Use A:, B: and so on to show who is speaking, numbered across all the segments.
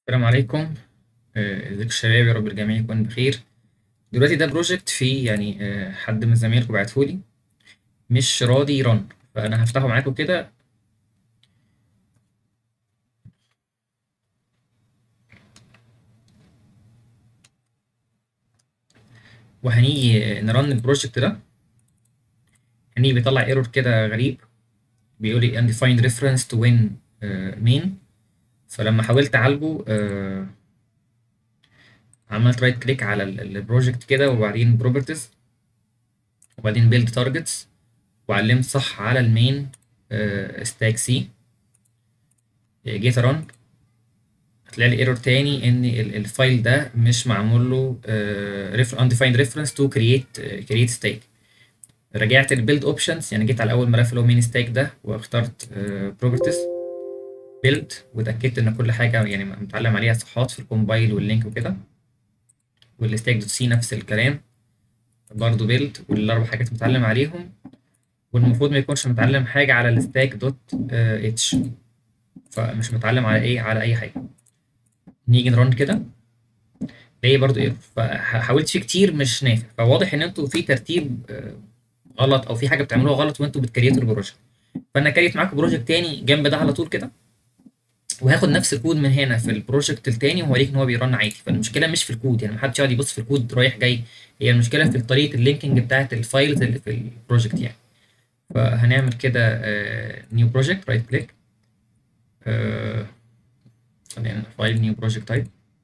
A: السلام عليكم آه، ازيك يا شباب يا رب الجميع يكون بخير دلوقتي ده بروجكت فيه يعني آه، حد من زمايلكم بعتهولي مش راضي يرن فانا هفتحه معاكم كده وهنيجي نرن البروجكت ده هنيجي بيطلع ايرور كده غريب بيقول لي undefined reference to win آه، main فلما حاولت اعالجه آه، عملت رايت كليك على البروجكت كده وبعدين بروبرتيز وبعدين بيلد تارجتس وعلمت صح على المين ستاك سي جيت ران هتلاقي لي ايرور تاني ان ال- الفايل ده مش معمول له undefined reference to create create stake رجعت البيلد اوبشنز يعني جيت على اول ملف اللي هو مين ستاك ده واخترت بروبرتيز بيلد واتاكدت ان كل حاجه يعني متعلم عليها صفحات في الكومبايل واللينك وكده والستاك دوت سي نفس الكلام برضه بيلد والاربع حاجات متعلم عليهم والمفروض ما يكونش متعلم حاجه على الستاك دوت اتش فمش متعلم على ايه على اي حاجه نيجي نرن كده تلاقي برضه ايرور فحاولت فيه كتير مش نافع فواضح ان انتوا في ترتيب آه، غلط او في حاجه بتعملوها غلط وانتوا بتكريتوا البروجكت فانا كريت معاكم بروجكت تاني جنب ده على طول كده وهاخد نفس الكود من هنا في البروجكت التاني وهوريك ان هو بيرن عادي فالمشكله مش في الكود يعني محدش يقعد يبص في الكود رايح جاي هي المشكله في طريقه اللينكينج بتاعت الفايلز اللي في البروجكت يعني فهنعمل كده نيو بروجكت رايت كليك خلينا فايل نيو بروجكت تايب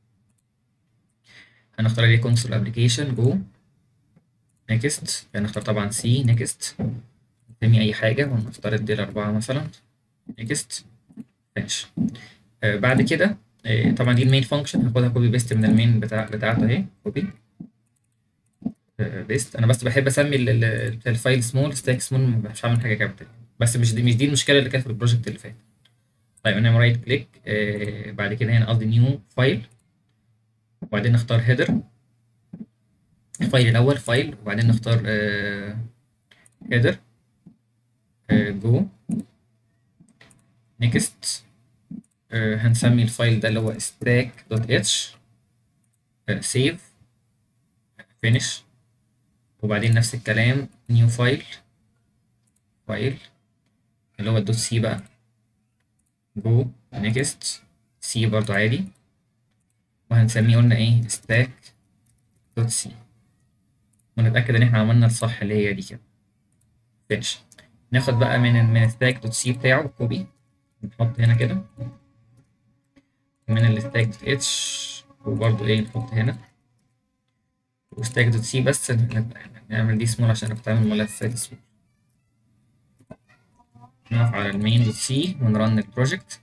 A: هنختار عليه كونسول ابلكيشن جو نيكست هنختار طبعا سي نيكست نسمي اي حاجه ونفترض دي الاربعه مثلا نيكست فينش آه بعد كده آه طبعا دي المين فانكشن هاخدها كوبي بيست من المين بتاع بتاعته اهي كوبي بيست انا بس بحب اسمي ال- ال- الفايل سمول ستاك سمول مش هعمل حاجه كابيتال بس مش دي مش دي المشكله اللي كانت في البروجكت اللي فات طيب انا رايت كليك آه بعد كده هنا قصدي نيو فايل وبعدين نختار هيدر الفايل الاول فايل وبعدين نختار هيدر جو نيكست هنسمي الفايل ده اللي هو stack.h سيف فينيش وبعدين نفس الكلام نيو فايل فايل اللي هو الدوت سي بقى جو نيكست سي برضو عادي وهنسميه قلنا ايه stack دوت سي ونتأكد ان احنا عملنا الصح اللي هي دي كده فينش ناخد بقى من من stack دوت سي بتاعه كوبي نحط هنا كده من الستاك دوت اتش وبرضه ايه نحط هنا وستاك دوت سي بس ن- نعمل دي سمول عشان كنت عامل ملفات سمول نقف على المين دوت سي ونرن البروجكت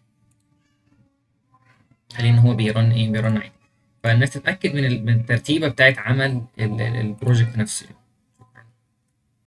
A: خليه ان هو بيرن ايه بيرن عادي فالناس تتأكد من ال- من الترتيبة بتاعت عمل ال- ال- البروجكت نفسه